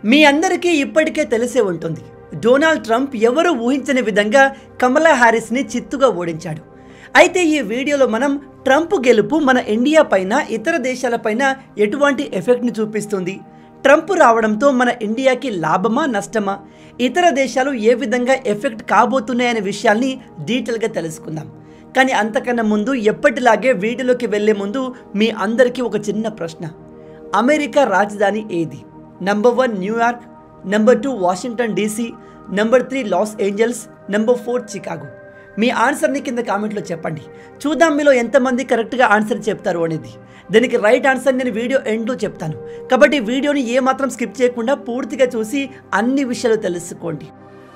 మీ అందరికీ ఇప్పటికే తెలిసే ఉంటుంది డొనాల్డ్ ట్రంప్ ఎవరు ఊహించని విధంగా కమలా హ్యారిస్ని చిత్తుగా ఓడించాడు అయితే ఈ వీడియోలో మనం ట్రంప్ గెలుపు మన ఇండియా పైన ఇతర దేశాలపైన ఎటువంటి ఎఫెక్ట్ని చూపిస్తుంది ట్రంప్ రావడంతో మన ఇండియాకి లాభమా నష్టమా ఇతర దేశాలు ఏ విధంగా ఎఫెక్ట్ కాబోతున్నాయనే విషయాల్ని డీటెయిల్గా తెలుసుకుందాం కానీ అంతకన్నా ముందు ఎప్పటిలాగే వీడియోలోకి వెళ్లే ముందు మీ అందరికీ ఒక చిన్న ప్రశ్న అమెరికా రాజధాని ఏది number one New York number two Washington DC number three Los Angeles number four Chicago మీ ఆన్సర్ని కింద కామెంట్లో చెప్పండి చూద్దాం మీలో ఎంతమంది కరెక్ట్గా ఆన్సర్ చెప్తారు అనేది దీనికి రైట్ ఆన్సర్ నేను వీడియో ఎండ్లో చెప్తాను కాబట్టి వీడియోని ఏమాత్రం స్కిప్ చేయకుండా పూర్తిగా చూసి అన్ని విషయాలు తెలుసుకోండి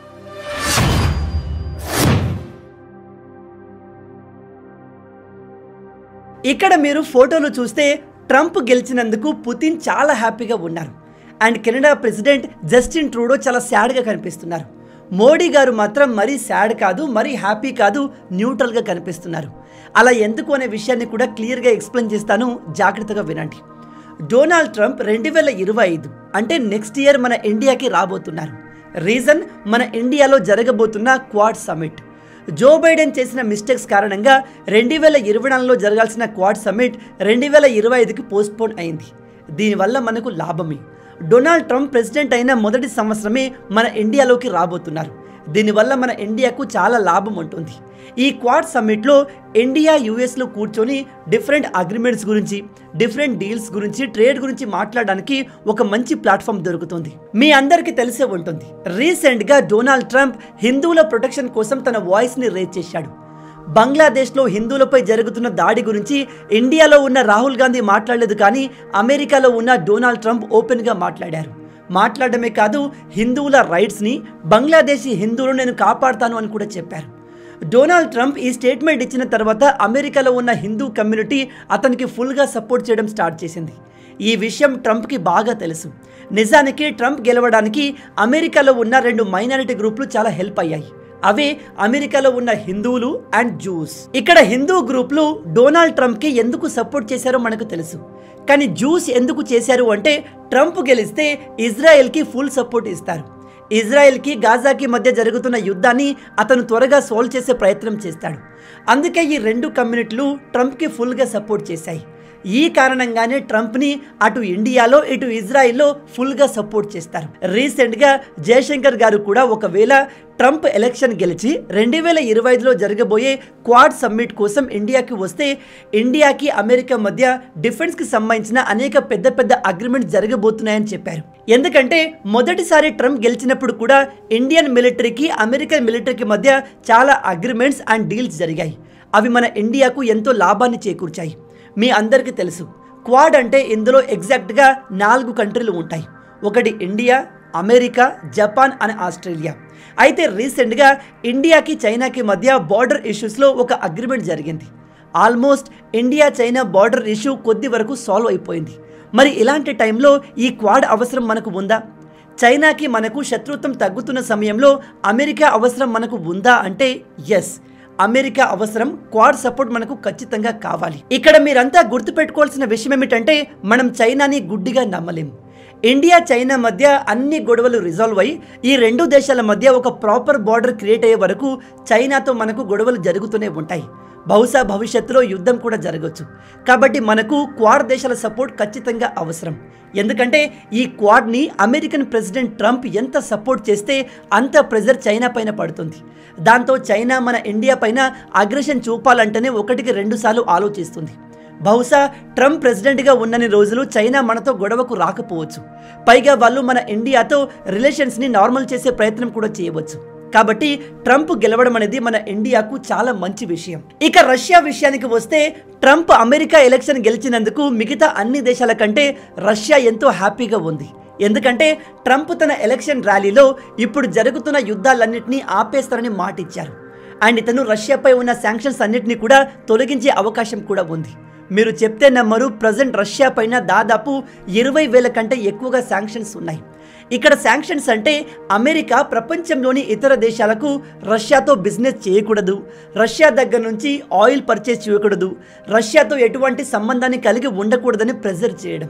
ఇక్కడ మీరు ఫోటోలు చూస్తే ట్రంప్ గెలిచినందుకు పుతిన్ చాలా హ్యాపీగా ఉన్నారు and Canada president Justin Trudeau చాలా సాడ్గా కనిపిస్తున్నారు మోడీ గారు మాత్రం మరీ సాడ్ కాదు మరీ హ్యాపీ కాదు న్యూట్రల్గా కనిపిస్తున్నారు అలా ఎందుకు అనే విషయాన్ని కూడా క్లియర్గా ఎక్స్ప్లెయిన్ చేస్తాను జాగ్రత్తగా వినండి డొనాల్డ్ ట్రంప్ రెండు వేల ఇరవై ఐదు అంటే నెక్స్ట్ ఇయర్ మన ఇండియాకి రాబోతున్నారు రీజన్ మన ఇండియాలో జరగబోతున్న క్వాడ్ సమిట్ జో బైడెన్ చేసిన మిస్టేక్స్ కారణంగా రెండు వేల ఇరవై నాలుగులో జరగాల్సిన క్వాడ్ సమిట్ రెండు వేల ఇరవై ఐదుకి పోస్ట్పోన్ అయింది దీనివల్ల మనకు లాభమే డొనాల్డ్ ట్రంప్ ప్రెసిడెంట్ అయిన మొదటి సంవత్సరమే మన ఇండియాలోకి రాబోతున్నారు దీనివల్ల మన ఇండియాకు చాలా లాభం ఉంటుంది ఈ క్వాడ్ సమ్మిట్లో ఇండియా యుఎస్లో కూర్చొని డిఫరెంట్ అగ్రిమెంట్స్ గురించి డిఫరెంట్ డీల్స్ గురించి ట్రేడ్ గురించి మాట్లాడడానికి ఒక మంచి ప్లాట్ఫామ్ దొరుకుతుంది మీ అందరికీ తెలిసే ఉంటుంది రీసెంట్గా డొనాల్డ్ ట్రంప్ హిందువుల ప్రొటెక్షన్ కోసం తన వాయిస్ని రేజ్ చేశాడు బంగ్లాదేశ్లో హిందువులపై జరుగుతున్న దాడి గురించి ఇండియాలో ఉన్న రాహుల్ గాంధీ మాట్లాడలేదు కానీ అమెరికాలో ఉన్న డొనాల్డ్ ట్రంప్ ఓపెన్గా మాట్లాడారు మాట్లాడమే కాదు హిందువుల రైట్స్ని బంగ్లాదేశీ హిందువులు నేను కాపాడుతాను అని కూడా చెప్పారు డొనాల్డ్ ట్రంప్ ఈ స్టేట్మెంట్ ఇచ్చిన తర్వాత అమెరికాలో ఉన్న హిందూ కమ్యూనిటీ అతనికి ఫుల్గా సపోర్ట్ చేయడం స్టార్ట్ చేసింది ఈ విషయం ట్రంప్కి బాగా తెలుసు నిజానికి ట్రంప్ గెలవడానికి అమెరికాలో ఉన్న రెండు మైనారిటీ గ్రూపులు చాలా హెల్ప్ అయ్యాయి అవే అమెరికాలో ఉన్న హిందువులు అండ్ జూస్ ఇక్కడ హిందూ గ్రూపులు డొనాల్డ్ ట్రంప్కి ఎందుకు సపోర్ట్ చేశారో మనకు తెలుసు కానీ జూస్ ఎందుకు చేశారు అంటే ట్రంప్ గెలిస్తే ఇజ్రాయెల్కి ఫుల్ సపోర్ట్ ఇస్తారు ఇజ్రాయెల్కి గాజాకి మధ్య జరుగుతున్న యుద్ధాన్ని అతను త్వరగా సాల్వ్ చేసే ప్రయత్నం చేస్తాడు అందుకే ఈ రెండు కమ్యూనిటీలు ట్రంప్కి ఫుల్గా సపోర్ట్ చేశాయి ఈ కారణంగానే ట్రంప్ని అటు ఇండియాలో ఇటు ఇజ్రాయిల్లో ఫుల్గా సపోర్ట్ చేస్తారు రీసెంట్గా జయశంకర్ గారు కూడా ఒకవేళ ట్రంప్ ఎలక్షన్ గెలిచి రెండు వేల ఇరవై ఐదులో జరగబోయే క్వాడ్ సమ్మిట్ కోసం ఇండియాకి వస్తే ఇండియాకి అమెరికా మధ్య డిఫెన్స్కి సంబంధించిన అనేక పెద్ద పెద్ద అగ్రిమెంట్స్ జరగబోతున్నాయని చెప్పారు ఎందుకంటే మొదటిసారి ట్రంప్ గెలిచినప్పుడు కూడా ఇండియన్ మిలిటరీకి అమెరికన్ మిలిటరీకి మధ్య చాలా అగ్రిమెంట్స్ అండ్ డీల్స్ జరిగాయి అవి మన ఇండియాకు ఎంతో లాభాన్ని చేకూర్చాయి మీ అందరికీ తెలుసు క్వాడ్ అంటే ఇందులో ఎగ్జాక్ట్గా నాలుగు కంట్రీలు ఉంటాయి ఒకటి India America Japan and Australia అయితే రీసెంట్గా ఇండియాకి చైనాకి మధ్య బార్డర్ ఇష్యూస్లో ఒక అగ్రిమెంట్ జరిగింది almost India China border issue కొద్ది వరకు సాల్వ్ అయిపోయింది మరి ఇలాంటి టైంలో ఈ క్వాడ్ అవసరం మనకు ఉందా చైనాకి మనకు శత్రుత్వం తగ్గుతున్న సమయంలో అమెరికా అవసరం మనకు ఉందా అంటే ఎస్ అమెరికా అవసరం క్వాడ్ సపోర్ట్ మనకు ఖచ్చితంగా కావాలి ఇక్కడ మీరంతా గుర్తుపెట్టుకోవాల్సిన విషయం ఏమిటంటే మనం చైనాని గుడ్డిగా నమ్మలేము ఇండియా చైనా మధ్య అన్ని గొడవలు రిజాల్వ్ అయ్యి ఈ రెండు దేశాల మధ్య ఒక ప్రాపర్ బార్డర్ క్రియేట్ అయ్యే వరకు చైనాతో మనకు గొడవలు జరుగుతూనే ఉంటాయి బహుశా భవిష్యత్తులో యుద్ధం కూడా జరగవచ్చు కాబట్టి మనకు క్వాడ్ దేశాల సపోర్ట్ ఖచ్చితంగా అవసరం ఎందుకంటే ఈ క్వాడ్ని అమెరికన్ ప్రెసిడెంట్ ట్రంప్ ఎంత సపోర్ట్ చేస్తే అంత ప్రెజర్ చైనా పైన పడుతుంది దాంతో చైనా మన ఇండియా పైన అగ్రెషన్ చూపాలంటేనే ఒకటికి రెండు సార్లు ఆలోచిస్తుంది బహుశా ట్రంప్ ప్రెసిడెంట్గా ఉన్నన్ని రోజులు చైనా మనతో గొడవకు రాకపోవచ్చు పైగా వాళ్ళు మన ఇండియాతో రిలేషన్స్ని నార్మల్ చేసే ప్రయత్నం కూడా చేయవచ్చు కాబట్టి ట్రంప్ గెలవడం అనేది మన ఇండియాకు చాలా మంచి విషయం ఇక రష్యా విషయానికి వస్తే ట్రంప్ అమెరికా ఎలక్షన్ గెలిచినందుకు మిగతా అన్ని దేశాల కంటే రష్యా ఎంతో హ్యాపీగా ఉంది ఎందుకంటే ట్రంప్ తన ఎలక్షన్ ర్యాలీలో ఇప్పుడు జరుగుతున్న యుద్ధాలన్నింటినీ ఆపేస్తారని మాటిచ్చారు అండ్ ఇతను రష్యాపై ఉన్న శాంక్షన్స్ అన్నిటినీ కూడా తొలగించే అవకాశం కూడా ఉంది మీరు చెప్తే నమ్మరు ప్రజెంట్ రష్యా పైన దాదాపు ఇరవై వేల కంటే ఎక్కువగా శాంక్షన్స్ ఉన్నాయి ఇక్కడ శాంక్షన్స్ అంటే అమెరికా ప్రపంచంలోని ఇతర దేశాలకు రష్యాతో బిజినెస్ చేయకూడదు రష్యా దగ్గర నుంచి ఆయిల్ పర్చేస్ చేయకూడదు రష్యాతో ఎటువంటి సంబంధాన్ని కలిగి ఉండకూడదని ప్రెజర్ చేయడం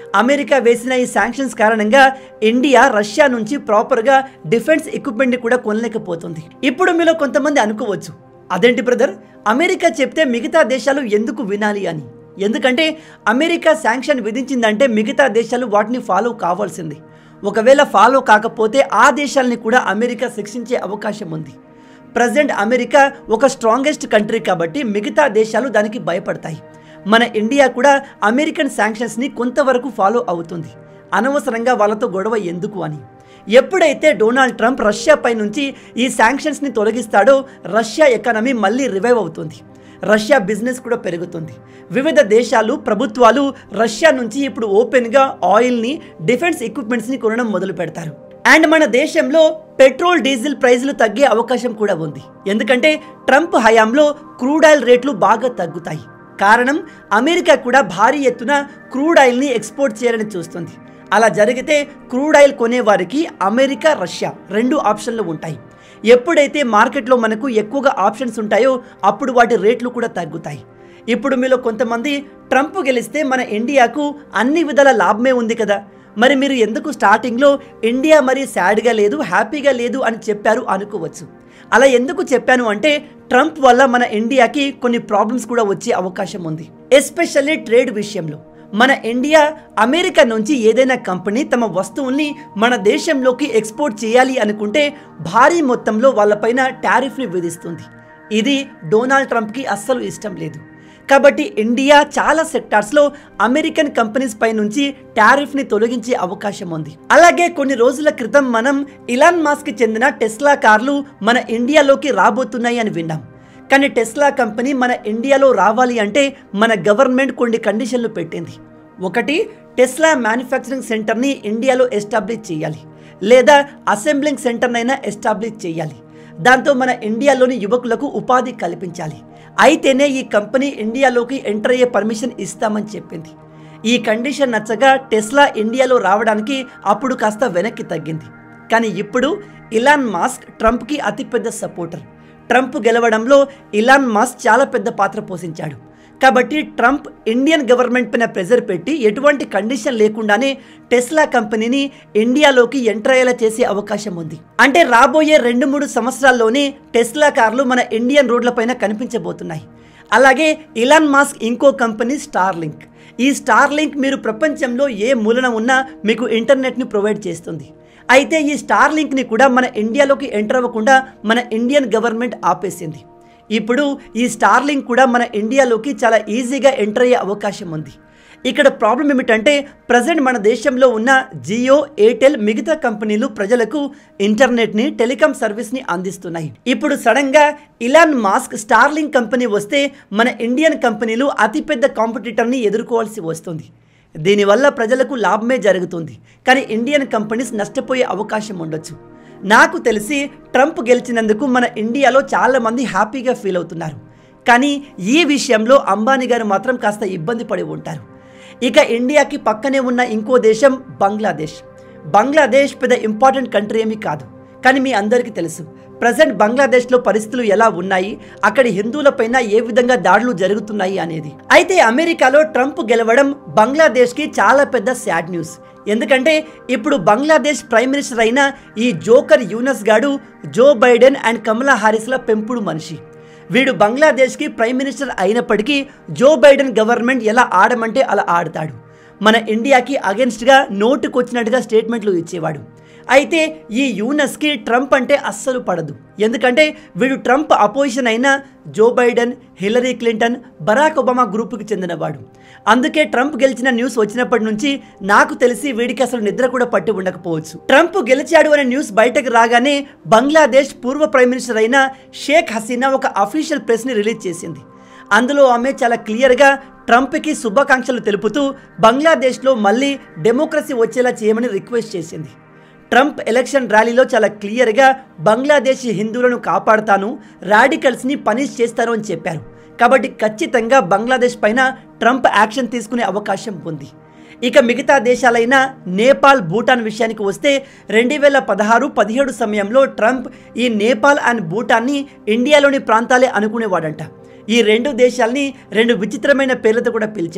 అమెరికా వేసిన ఈ శాంక్షన్స్ కారణంగా ఇండియా రష్యా నుంచి ప్రాపర్గా డిఫెన్స్ ఎక్విప్మెంట్ కూడా కొనలేకపోతుంది ఇప్పుడు మీలో కొంతమంది అనుకోవచ్చు అదేంటి బ్రదర్ అమెరికా చెప్తే మిగతా దేశాలు ఎందుకు వినాలి అని ఎందుకంటే అమెరికా శాంక్షన్ విధించిందంటే మిగతా దేశాలు వాటిని ఫాలో కావాల్సింది ఒకవేళ ఫాలో కాకపోతే ఆ దేశాలని కూడా అమెరికా శిక్షించే అవకాశం ఉంది ప్రజెంట్ అమెరికా ఒక స్ట్రాంగెస్ట్ కంట్రీ కాబట్టి మిగతా దేశాలు దానికి భయపడతాయి మన ఇండియా కూడా అమెరికన్ శాంక్షన్స్ని కొంతవరకు ఫాలో అవుతుంది అనవసరంగా వాళ్ళతో గొడవ ఎందుకు అని ఎప్పుడైతే డొనాల్డ్ ట్రంప్ రష్యాపై నుంచి ఈ శాంక్షన్స్ని తొలగిస్తాడో రష్యా ఎకానమీ మళ్ళీ రివైవ్ అవుతుంది రష్యా బిజినెస్ కూడా పెరుగుతుంది వివిధ దేశాలు ప్రభుత్వాలు రష్యా నుంచి ఇప్పుడు ఓపెన్గా ఆయిల్ని డిఫెన్స్ ఎక్విప్మెంట్స్ని కొనడం మొదలు పెడతారు అండ్ మన దేశంలో పెట్రోల్ డీజిల్ ప్రైజులు తగ్గే అవకాశం కూడా ఉంది ఎందుకంటే ట్రంప్ హయాంలో క్రూడ్ ఆయిల్ రేట్లు బాగా తగ్గుతాయి కారణం అమెరికా కూడా భారీ ఎత్తున క్రూడ్ ఆయిల్ని ఎక్స్పోర్ట్ చేయాలని చూస్తుంది అలా జరిగితే క్రూడ్ ఆయిల్ కొనేవారికి అమెరికా రష్యా రెండు ఆప్షన్లు ఉంటాయి ఎప్పుడైతే మార్కెట్లో మనకు ఎక్కువగా ఆప్షన్స్ ఉంటాయో అప్పుడు వాటి రేట్లు కూడా తగ్గుతాయి ఇప్పుడు మీలో కొంతమంది ట్రంప్ గెలిస్తే మన ఇండియాకు అన్ని విధాల లాభమే ఉంది కదా మరి మీరు ఎందుకు స్టార్టింగ్లో ఇండియా మరి సాడ్గా లేదు హ్యాపీగా లేదు అని చెప్పారు అనుకోవచ్చు అలా ఎందుకు చెప్పాను అంటే ట్రంప్ వల్ల మన ఇండియాకి కొన్ని ప్రాబ్లమ్స్ కూడా వచ్చే అవకాశం ఉంది ఎస్పెషల్లీ ట్రేడ్ విషయంలో మన ఇండియా అమెరికా నుంచి ఏదైనా కంపెనీ తమ వస్తువుల్ని మన దేశంలోకి ఎక్స్పోర్ట్ చేయాలి అనుకుంటే భారీ మొత్తంలో వాళ్ళపైన టారిఫ్ని విధిస్తుంది ఇది డొనాల్డ్ ట్రంప్కి అస్సలు ఇష్టం లేదు కాబట్టి ఇండియా చాలా సెక్టార్స్లో అమెరికన్ కంపెనీస్ పై నుంచి టారిఫ్ని తొలగించే అవకాశం ఉంది అలాగే కొన్ని రోజుల క్రితం మనం ఇలాన్ మాస్కి చెందిన టెస్లా కార్లు మన ఇండియాలోకి రాబోతున్నాయి అని విన్నాం కానీ టెస్లా కంపెనీ మన ఇండియాలో రావాలి అంటే మన గవర్నమెంట్ కొన్ని కండిషన్లు పెట్టింది ఒకటి టెస్లా మ్యానుఫ్యాక్చరింగ్ సెంటర్ని ఇండియాలో ఎస్టాబ్లిష్ చేయాలి లేదా అసెంబ్లింగ్ సెంటర్నైనా ఎస్టాబ్లిష్ చేయాలి దాంతో మన ఇండియాలోని యువకులకు ఉపాధి కల్పించాలి అయితేనే ఈ కంపెనీ ఇండియాలోకి ఎంటర్ అయ్యే పర్మిషన్ ఇస్తామని చెప్పింది ఈ కండిషన్ నచ్చగా టెస్లా ఇండియాలో రావడానికి అప్పుడు కాస్త వెనక్కి తగ్గింది కానీ ఇప్పుడు ఇలాన్ మాస్క్ ట్రంప్కి అతిపెద్ద సపోర్టర్ ట్రంప్ గెలవడంలో ఇలాన్ మాస్క్ చాలా పెద్ద పాత్ర పోషించాడు కాబట్టి ట్రంప్ ఇండియన్ గవర్నమెంట్ పైన ప్రెజర్ పెట్టి ఎటువంటి కండిషన్ లేకుండానే టెస్లా కంపెనీని ఇండియాలోకి ఎంటర్ అయ్యేలా చేసే అవకాశం ఉంది అంటే రాబోయే రెండు మూడు సంవత్సరాల్లోనే టెస్లా కార్లు మన ఇండియన్ రోడ్లపైన కనిపించబోతున్నాయి అలాగే ఇలాన్ మాస్క్ ఇంకో కంపెనీ స్టార్లింక్ ఈ స్టార్లింక్ మీరు ప్రపంచంలో ఏ మూలన ఉన్నా మీకు ఇంటర్నెట్ని ప్రొవైడ్ చేస్తుంది అయితే ఈ స్టార్లింక్ని కూడా మన ఇండియాలోకి ఎంటర్ అవ్వకుండా మన ఇండియన్ గవర్నమెంట్ ఆపేసింది ఇప్పుడు ఈ స్టార్లింక్ కూడా మన ఇండియాలోకి చాలా ఈజీగా ఎంటర్ అయ్యే అవకాశం ఉంది ఇక్కడ ప్రాబ్లం ఏమిటంటే ప్రజెంట్ మన దేశంలో ఉన్న జియో ఎయిర్టెల్ మిగతా కంపెనీలు ప్రజలకు ఇంటర్నెట్ని టెలికాం సర్వీస్ని అందిస్తున్నాయి ఇప్పుడు సడన్గా ఇలాన్ మాస్క్ స్టార్లింక్ కంపెనీ వస్తే మన ఇండియన్ కంపెనీలు అతిపెద్ద కాంపిటీటర్ని ఎదుర్కోవాల్సి వస్తుంది దీనివల్ల ప్రజలకు లాభమే జరుగుతుంది కానీ ఇండియన్ కంపెనీస్ నష్టపోయే అవకాశం ఉండొచ్చు నాకు తెలిసి ట్రంప్ గెలిచినందుకు మన ఇండియాలో చాలామంది హ్యాపీగా ఫీల్ అవుతున్నారు కానీ ఈ విషయంలో అంబానీ గారు మాత్రం కాస్త ఇబ్బంది పడి ఉంటారు ఇక ఇండియాకి పక్కనే ఉన్న ఇంకో దేశం బంగ్లాదేశ్ బంగ్లాదేశ్ పెద్ద ఇంపార్టెంట్ కంట్రీ ఏమీ కాదు కానీ మీ అందరికీ తెలుసు ప్రజెంట్ బంగ్లాదేశ్లో పరిస్థితులు ఎలా ఉన్నాయి అక్కడి హిందువులపైన ఏ విధంగా దాడులు జరుగుతున్నాయి అనేది అయితే అమెరికాలో ట్రంప్ గెలవడం బంగ్లాదేశ్కి చాలా పెద్ద సాడ్ న్యూస్ ఎందుకంటే ఇప్పుడు బంగ్లాదేశ్ ప్రైమ్ మినిస్టర్ అయిన ఈ జోకర్ యూనస్ గాడు జో బైడెన్ అండ్ కమలా హారిస్ల పెంపుడు మనిషి వీడు బంగ్లాదేశ్కి ప్రైమ్ మినిస్టర్ అయినప్పటికీ జో బైడెన్ గవర్నమెంట్ ఎలా ఆడమంటే అలా ఆడతాడు మన ఇండియాకి అగెన్స్ట్గా నోటుకొచ్చినట్టుగా స్టేట్మెంట్లు ఇచ్చేవాడు అయితే ఈ యూనస్కి ట్రంప్ అంటే అస్సలు పడదు ఎందుకంటే వీడు ట్రంప్ అపోజిషన్ అయిన Joe Biden Hillary Clinton Barack Obama గ్రూపుకి చెందినవాడు అందుకే ట్రంప్ గెలిచిన న్యూస్ వచ్చినప్పటి నుంచి నాకు తెలిసి వీడికి అసలు నిద్ర కూడా పట్టి ఉండకపోవచ్చు ట్రంప్ గెలిచాడు అనే న్యూస్ బయటకు రాగానే బంగ్లాదేశ్ పూర్వ ప్రైమ్ మినిస్టర్ అయిన షేక్ హసీనా ఒక అఫీషియల్ ప్రెస్ని రిలీజ్ చేసింది అందులో ఆమె చాలా క్లియర్గా ట్రంప్కి శుభాకాంక్షలు తెలుపుతూ బంగ్లాదేశ్లో మళ్ళీ డెమోక్రసీ వచ్చేలా చేయమని రిక్వెస్ట్ చేసింది ట్రంప్ ఎలక్షన్ ర్యాలీలో చాలా క్లియర్గా బంగ్లాదేశీ హిందువులను కాపాడుతాను రాడికల్స్ని పనిష్ చేస్తాను అని చెప్పారు కాబట్టి ఖచ్చితంగా బంగ్లాదేశ్ పైన ట్రంప్ యాక్షన్ తీసుకునే అవకాశం ఉంది ఇక మిగతా దేశాలైన నేపాల్ భూటాన్ విషయానికి వస్తే రెండు వేల పదహారు పదిహేడు సమయంలో ట్రంప్ ఈ నేపాల్ అండ్ భూటాన్ని ఇండియాలోని ప్రాంతాలే అనుకునేవాడంట ఈ రెండు దేశాల్ని రెండు విచిత్రమైన పేర్లతో కూడా పిలిచాడు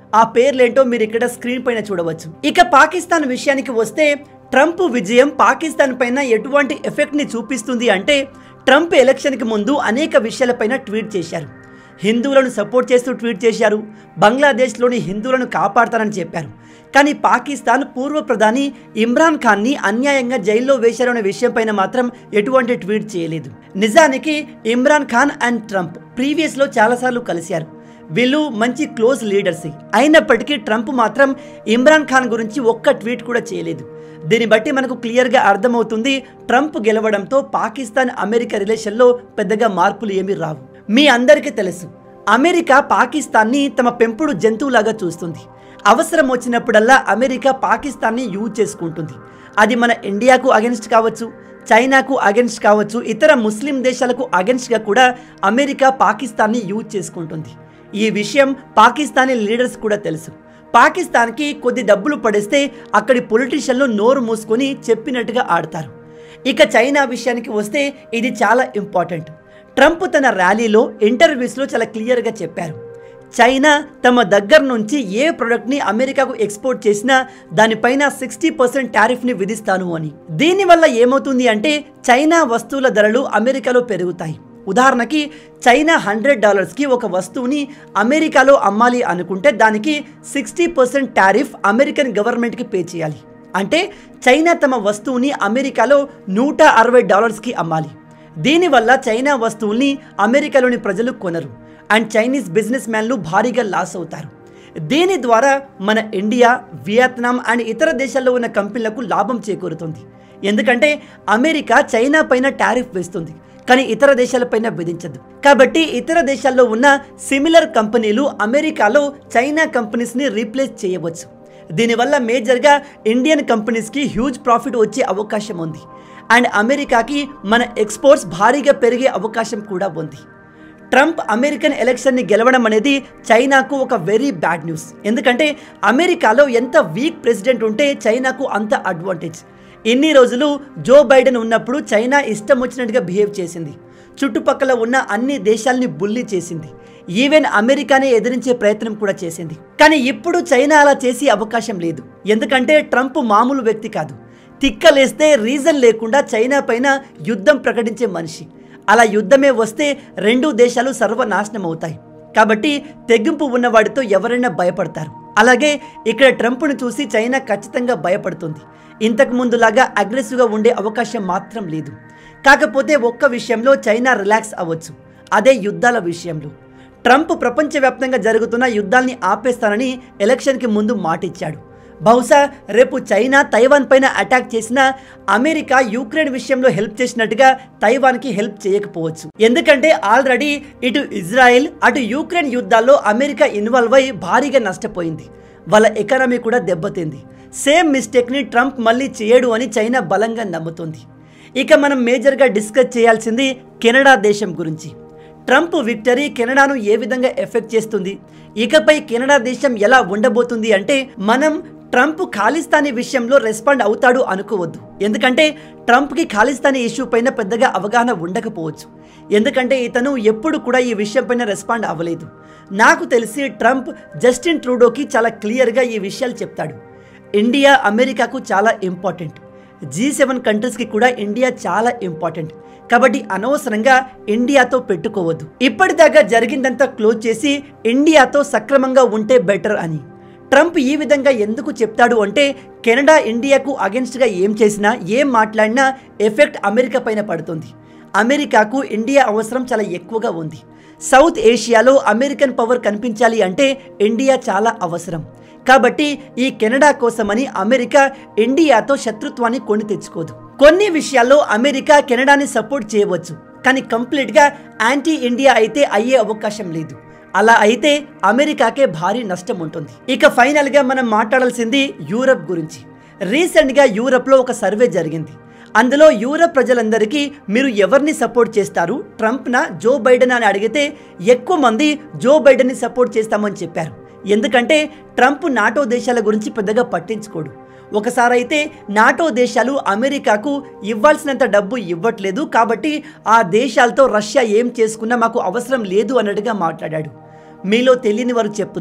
ఆ పేర్లేంటో మీరు ఇక్కడ స్క్రీన్ పైన చూడవచ్చు ఇక పాకిస్తాన్ విషయానికి వస్తే ట్రంప్ విజయం పాకిస్తాన్ పైన ఎటువంటి ఎఫెక్ట్ని చూపిస్తుంది అంటే ట్రంప్ ఎలక్షన్కి ముందు అనేక విషయాలపైన ట్వీట్ చేశారు హిందువులను సపోర్ట్ చేస్తూ ట్వీట్ చేశారు బంగ్లాదేశ్లోని హిందువులను కాపాడతానని చెప్పారు కానీ పాకిస్తాన్ పూర్వ ప్రధాని ఇమ్రాన్ ఖాన్ని అన్యాయంగా జైల్లో వేశారు అనే విషయంపైన మాత్రం ఎటువంటి ట్వీట్ చేయలేదు నిజానికి ఇమ్రాన్ ఖాన్ అండ్ ట్రంప్ ప్రీవియస్లో చాలాసార్లు కలిశారు వీళ్ళు మంచి క్లోజ్ లీడర్స్ అయినప్పటికీ ట్రంప్ మాత్రం ఇమ్రాన్ ఖాన్ గురించి ఒక్క ట్వీట్ కూడా చేయలేదు దీన్ని బట్టి మనకు క్లియర్గా అర్థమవుతుంది ట్రంప్ గెలవడంతో పాకిస్తాన్ అమెరికా రిలేషన్లో పెద్దగా మార్పులు ఏమీ రావు మీ అందరికీ తెలుసు అమెరికా పాకిస్తాన్ని తమ పెంపుడు జంతువులాగా చూస్తుంది అవసరం వచ్చినప్పుడల్లా అమెరికా పాకిస్తాన్ని యూజ్ చేసుకుంటుంది అది మన ఇండియాకు అగెన్స్ట్ కావచ్చు చైనాకు అగెన్స్ట్ కావచ్చు ఇతర ముస్లిం దేశాలకు అగెన్స్ట్గా కూడా అమెరికా పాకిస్తాన్ని యూజ్ చేసుకుంటుంది ఈ విషయం పాకిస్తానీ లీడర్స్ కూడా తెలుసు పాకిస్తాన్కి కొద్ది డబ్బులు పడేస్తే అక్కడి పొలిటీషియన్లు నోరు మూసుకొని చెప్పినట్టుగా ఆడతారు ఇక చైనా విషయానికి వస్తే ఇది చాలా ఇంపార్టెంట్ ట్రంప్ తన ర్యాలీలో ఇంటర్వ్యూస్లో చాలా క్లియర్గా చెప్పారు చైనా తమ దగ్గర నుంచి ఏ ప్రోడక్ట్ని అమెరికాకు ఎక్స్పోర్ట్ చేసినా దానిపైన సిక్స్టీ పర్సెంట్ టారిఫ్ని విధిస్తాను అని దీనివల్ల ఏమవుతుంది అంటే చైనా వస్తువుల ధరలు అమెరికాలో పెరుగుతాయి ఉదాహరణకి చైనా హండ్రెడ్ డాలర్స్కి ఒక వస్తువుని అమెరికాలో అమ్మాలి అనుకుంటే దానికి సిక్స్టీ పర్సెంట్ టారిఫ్ అమెరికన్ గవర్నమెంట్కి పే చేయాలి అంటే చైనా తమ వస్తువుని అమెరికాలో నూట అరవై డాలర్స్కి అమ్మాలి దీనివల్ల చైనా వస్తువుల్ని అమెరికాలోని ప్రజలు కొనరు అండ్ చైనీస్ బిజినెస్ మ్యాన్లు భారీగా లాస్ అవుతారు దీని ద్వారా మన ఇండియా వియత్నాం అండ్ ఇతర దేశాల్లో ఉన్న కంపెనీలకు లాభం చేకూరుతుంది ఎందుకంటే అమెరికా చైనా పైన టారిఫ్ వేస్తుంది కానీ ఇతర దేశాలపైన విధించదు కాబట్టి ఇతర దేశాల్లో ఉన్న సిమిలర్ కంపెనీలు అమెరికాలో చైనా కంపెనీస్ని రీప్లేస్ చేయవచ్చు దీనివల్ల మేజర్గా ఇండియన్ కంపెనీస్కి హ్యూజ్ ప్రాఫిట్ వచ్చే అవకాశం ఉంది అండ్ అమెరికాకి మన ఎక్స్పోర్ట్స్ భారీగా పెరిగే అవకాశం కూడా ఉంది ట్రంప్ అమెరికన్ ఎలక్షన్ని గెలవడం అనేది చైనాకు ఒక వెరీ బ్యాడ్ న్యూస్ ఎందుకంటే అమెరికాలో ఎంత వీక్ ప్రెసిడెంట్ ఉంటే చైనాకు అంత అడ్వాంటేజ్ ఇన్ని రోజులు జో బైడెన్ ఉన్నప్పుడు చైనా ఇష్టం వచ్చినట్టుగా బిహేవ్ చేసింది చుట్టుపక్కల ఉన్న అన్ని దేశాల్ని బుల్లి చేసింది ఈవెన్ అమెరికానే ఎదిరించే ప్రయత్నం కూడా చేసింది కానీ ఇప్పుడు చైనా అలా చేసే అవకాశం లేదు ఎందుకంటే ట్రంప్ మామూలు వ్యక్తి కాదు తిక్కలేస్తే రీజన్ లేకుండా చైనా పైన యుద్ధం ప్రకటించే మనిషి అలా యుద్ధమే వస్తే రెండు దేశాలు సర్వనాశనం అవుతాయి కాబట్టి తెగింపు ఉన్నవాడితో ఎవరైనా భయపడతారు అలాగే ఇక్కడ ట్రంప్ను చూసి చైనా ఖచ్చితంగా భయపడుతుంది ఇంతకు ముందులాగా అగ్రెసివ్గా ఉండే అవకాశం మాత్రం లేదు కాకపోతే ఒక్క విషయంలో చైనా రిలాక్స్ అవ్వచ్చు అదే యుద్ధాల విషయంలో ట్రంప్ ప్రపంచవ్యాప్తంగా జరుగుతున్న యుద్ధాల్ని ఆపేస్తానని ఎలక్షన్కి ముందు మాటిచ్చాడు బహుశా రేపు చైనా తైవాన్ పైన అటాక్ చేసినా అమెరికా యూక్రెయిన్ విషయంలో హెల్ప్ చేసినట్టుగా తైవాన్కి హెల్ప్ చేయకపోవచ్చు ఎందుకంటే ఆల్రెడీ ఇటు ఇజ్రాయెల్ అటు యూక్రెయిన్ యుద్ధాల్లో అమెరికా ఇన్వాల్వ్ అయి భారీగా నష్టపోయింది వాళ్ళ ఎకానమీ కూడా దెబ్బతింది సేమ్ మిస్టేక్ని ట్రంప్ మళ్ళీ చేయడు అని చైనా బలంగా నమ్ముతుంది ఇక మనం మేజర్గా డిస్కస్ చేయాల్సింది కెనడా దేశం గురించి ట్రంప్ విక్టరీ కెనడాను ఏ విధంగా ఎఫెక్ట్ చేస్తుంది ఇకపై కెనడా దేశం ఎలా ఉండబోతుంది అంటే మనం ట్రంప్ ఖాళిస్తానీ విషయంలో రెస్పాండ్ అవుతాడు అనుకోవద్దు ఎందుకంటే ట్రంప్కి ఖాళిస్తానీ ఇష్యూ పైన పెద్దగా అవగాహన ఉండకపోవచ్చు ఎందుకంటే ఇతను ఎప్పుడు కూడా ఈ విషయం పైన రెస్పాండ్ అవ్వలేదు నాకు తెలిసి ట్రంప్ జస్టిన్ ట్రూడోకి చాలా క్లియర్గా ఈ విషయాలు చెప్తాడు ఇండియా అమెరికాకు చాలా ఇంపార్టెంట్ జీ సెవెన్ కంట్రీస్కి కూడా ఇండియా చాలా ఇంపార్టెంట్ కాబట్టి అనవసరంగా ఇండియాతో పెట్టుకోవద్దు ఇప్పటిదాకా జరిగిందంతా క్లోజ్ చేసి ఇండియాతో సక్రమంగా ఉంటే బెటర్ అని ట్రంప్ ఈ విధంగా ఎందుకు చెప్తాడు అంటే కెనడా ఇండియాకు అగెన్స్ట్గా ఏం చేసినా ఏం మాట్లాడినా ఎఫెక్ట్ అమెరికా పైన పడుతుంది అమెరికాకు ఇండియా అవసరం చాలా ఎక్కువగా ఉంది సౌత్ ఏషియాలో అమెరికన్ పవర్ కనిపించాలి అంటే ఇండియా చాలా అవసరం కాబట్టి ఈ కెనడా కోసమని అమెరికా ఇండియాతో శత్రుత్వాన్ని కొని తెచ్చుకోదు కొన్ని విషయాల్లో అమెరికా కెనడాని సపోర్ట్ చేయవచ్చు కానీ కంప్లీట్గా యాంటీ ఇండియా అయితే అయ్యే అవకాశం లేదు అలా అయితే అమెరికాకే భారీ నష్టం ఉంటుంది ఇక ఫైనల్గా మనం మాట్లాడాల్సింది యూరప్ గురించి రీసెంట్గా యూరప్లో ఒక సర్వే జరిగింది అందులో యూరప్ ప్రజలందరికీ మీరు ఎవరిని సపోర్ట్ చేస్తారు ట్రంప్నా జో బైడెన్ అని అడిగితే ఎక్కువ మంది జో బైడెన్ని సపోర్ట్ చేస్తామని చెప్పారు ఎందుకంటే ట్రంప్ నాటో దేశాల గురించి పెద్దగా పట్టించుకోడు ఒకసారి అయితే నాటో దేశాలు అమెరికాకు ఇవ్వాల్సినంత డబ్బు ఇవ్వట్లేదు కాబట్టి ఆ దేశాలతో రష్యా ఏం చేసుకున్నా మాకు అవసరం లేదు అన్నట్టుగా మాట్లాడాడు మీలో తెలియని వారు చెప్తున్నాను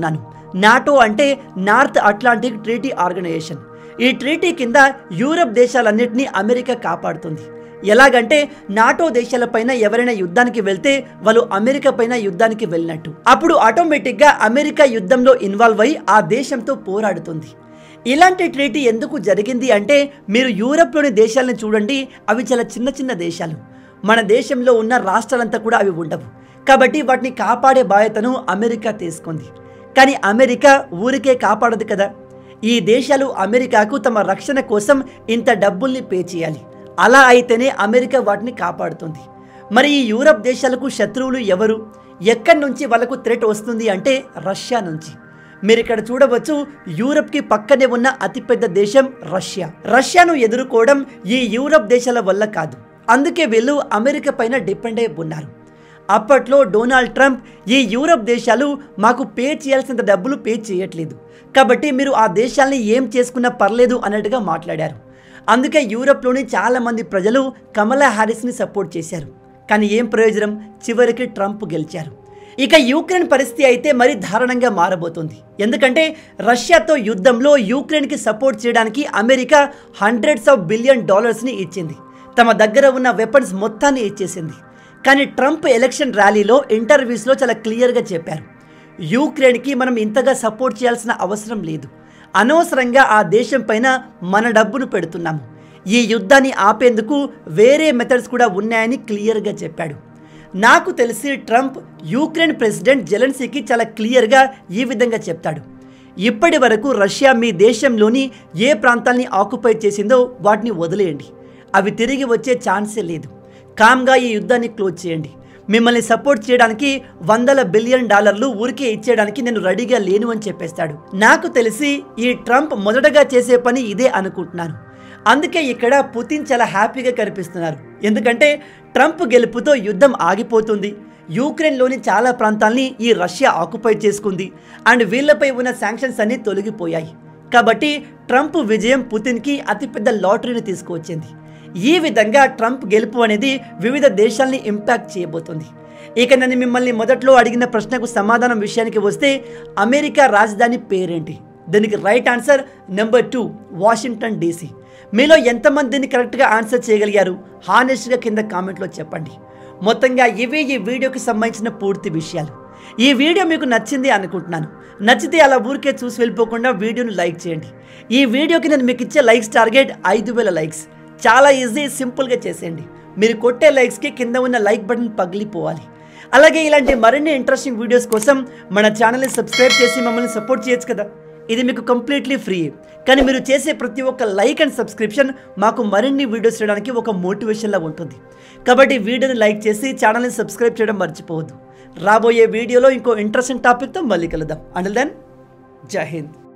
నాటో అంటే నార్త్ అట్లాంటిక్ ట్రీటీ ఆర్గనైజేషన్ ఈ ట్రీటీ కింద యూరప్ దేశాలన్నింటినీ అమెరికా కాపాడుతుంది ఎలాగంటే నాటో దేశాలపైన ఎవరైనా యుద్ధానికి వెళ్తే వాళ్ళు అమెరికా పైన యుద్ధానికి వెళ్ళినట్టు అప్పుడు ఆటోమేటిక్గా అమెరికా యుద్ధంలో ఇన్వాల్వ్ అయి ఆ దేశంతో పోరాడుతుంది ఇలాంటి ట్రీటీ ఎందుకు జరిగింది అంటే మీరు యూరప్లోని దేశాలను చూడండి అవి చాలా చిన్న చిన్న దేశాలు మన దేశంలో ఉన్న రాష్ట్రాలంతా కూడా అవి ఉండవు కాబట్టి వాటిని కాపాడే బాధ్యతను అమెరికా తీసుకుంది కానీ అమెరికా ఊరికే కాపాడదు కదా ఈ దేశాలు అమెరికాకు తమ రక్షణ కోసం ఇంత డబ్బుల్ని పే చేయాలి అలా అయితేనే అమెరికా వాటిని కాపాడుతుంది మరి ఈ యూరప్ దేశాలకు శత్రువులు ఎవరు ఎక్కడి నుంచి వాళ్ళకు థ్రెట్ వస్తుంది అంటే రష్యా నుంచి మీరు ఇక్కడ చూడవచ్చు యూరప్కి పక్కనే ఉన్న అతిపెద్ద దేశం రష్యా రష్యాను ఎదుర్కోవడం ఈ యూరప్ దేశాల వల్ల కాదు అందుకే వీళ్ళు అమెరికా పైన డిపెండ్ అయి ఉన్నారు అప్పట్లో డొనాల్డ్ ట్రంప్ ఈ యూరప్ దేశాలు మాకు పే చేయాల్సినంత డబ్బులు పే చేయట్లేదు కాబట్టి మీరు ఆ దేశాల్ని ఏం చేసుకున్నా పర్లేదు అన్నట్టుగా మాట్లాడారు అందుకే యూరప్లోని చాలామంది ప్రజలు కమలా హ్యారిస్ని సపోర్ట్ చేశారు కానీ ఏం ప్రయోజనం చివరికి ట్రంప్ గెలిచారు ఇక యూక్రెయిన్ పరిస్థితి అయితే మరీ దారుణంగా మారబోతుంది ఎందుకంటే రష్యాతో యుద్ధంలో యూక్రెయిన్కి సపోర్ట్ చేయడానికి అమెరికా హండ్రెడ్స్ ఆఫ్ బిలియన్ డాలర్స్ని ఇచ్చింది తమ దగ్గర ఉన్న వెపన్స్ మొత్తాన్ని ఇచ్చేసింది కానీ ట్రంప్ ఎలక్షన్ ర్యాలీలో ఇంటర్వ్యూస్లో చాలా క్లియర్గా చెప్పారు యూక్రెయిన్కి మనం ఇంతగా సపోర్ట్ చేయాల్సిన అవసరం లేదు అనవసరంగా ఆ దేశం పైన మన డబ్బును పెడుతున్నాము ఈ యుద్ధాన్ని ఆపేందుకు వేరే మెథడ్స్ కూడా ఉన్నాయని క్లియర్గా చెప్పాడు నాకు తెలిసి ట్రంప్ యూక్రెయిన్ ప్రెసిడెంట్ జెలెన్సీకి చాలా క్లియర్గా ఈ విధంగా చెప్తాడు ఇప్పటి వరకు రష్యా మీ దేశంలోని ఏ ప్రాంతాల్ని ఆక్యుపై చేసిందో వాటిని వదిలేయండి అవి తిరిగి వచ్చే ఛాన్సే లేదు కామ్గా ఈ యుద్ధాన్ని క్లోజ్ చేయండి మిమ్మల్ని సపోర్ట్ చేయడానికి వందల బిలియన్ డాలర్లు ఊరికే ఇచ్చేయడానికి నేను రెడీగా లేను అని చెప్పేస్తాడు నాకు తెలిసి ఈ ట్రంప్ మొదటగా చేసే పని ఇదే అనుకుంటున్నాను అందుకే ఇక్కడ పుతిన్ చాలా హ్యాపీగా కనిపిస్తున్నారు ఎందుకంటే ట్రంప్ గెలుపుతో యుద్ధం ఆగిపోతుంది యూక్రెయిన్లోని చాలా ప్రాంతాల్ని ఈ రష్యా ఆక్యుపై చేసుకుంది అండ్ వీళ్ళపై ఉన్న శాంక్షన్స్ అన్నీ తొలగిపోయాయి కాబట్టి ట్రంప్ విజయం పుతిన్కి అతిపెద్ద లాటరీని తీసుకువచ్చింది ఈ విధంగా ట్రంప్ గెలుపు అనేది వివిధ దేశాల్ని ఇంపాక్ట్ చేయబోతుంది ఇక నన్ను మిమ్మల్ని మొదట్లో అడిగిన ప్రశ్నకు సమాధానం విషయానికి వస్తే అమెరికా రాజధాని పేరేంటి దీనికి right answer number two Washington DC మీలో ఎంతమంది దీన్ని కరెక్ట్గా ఆన్సర్ చేయగలిగారు హానెస్ట్గా కింద కామెంట్లో చెప్పండి మొత్తంగా ఇవే ఈ వీడియోకి సంబంధించిన పూర్తి విషయాలు ఈ వీడియో మీకు నచ్చింది అనుకుంటున్నాను నచ్చితే అలా ఊరికే చూసి వెళ్ళిపోకుండా వీడియోని లైక్ చేయండి ఈ వీడియోకి నేను మీకు ఇచ్చే లైక్స్ టార్గెట్ ఐదు వేల లైక్స్ చాలా ఈజీ సింపుల్గా చేసేయండి మీరు కొట్టే లైక్స్కి కింద ఉన్న లైక్ బటన్ పగిలిపోవాలి అలాగే ఇలాంటి మరిన్ని ఇంట్రెస్టింగ్ వీడియోస్ కోసం మన ఛానల్ని సబ్స్క్రైబ్ చేసి మమ్మల్ని సపోర్ట్ చేయొచ్చు కదా ఇది మీకు కంప్లీట్లీ ఫ్రీ కానీ మీరు చేసే ప్రతి ఒక్క లైక్ అండ్ సబ్స్క్రిప్షన్ మాకు మరిన్ని వీడియోస్ చేయడానికి ఒక మోటివేషన్లా ఉంటుంది కాబట్టి వీడియోని లైక్ చేసి ఛానల్ని సబ్స్క్రైబ్ చేయడం మర్చిపోవద్దు రాబోయే వీడియోలో ఇంకో ఇంట్రెస్టింగ్ టాపిక్తో మళ్ళీ కలుద్దాం అండ్ దెన్ జై హింద్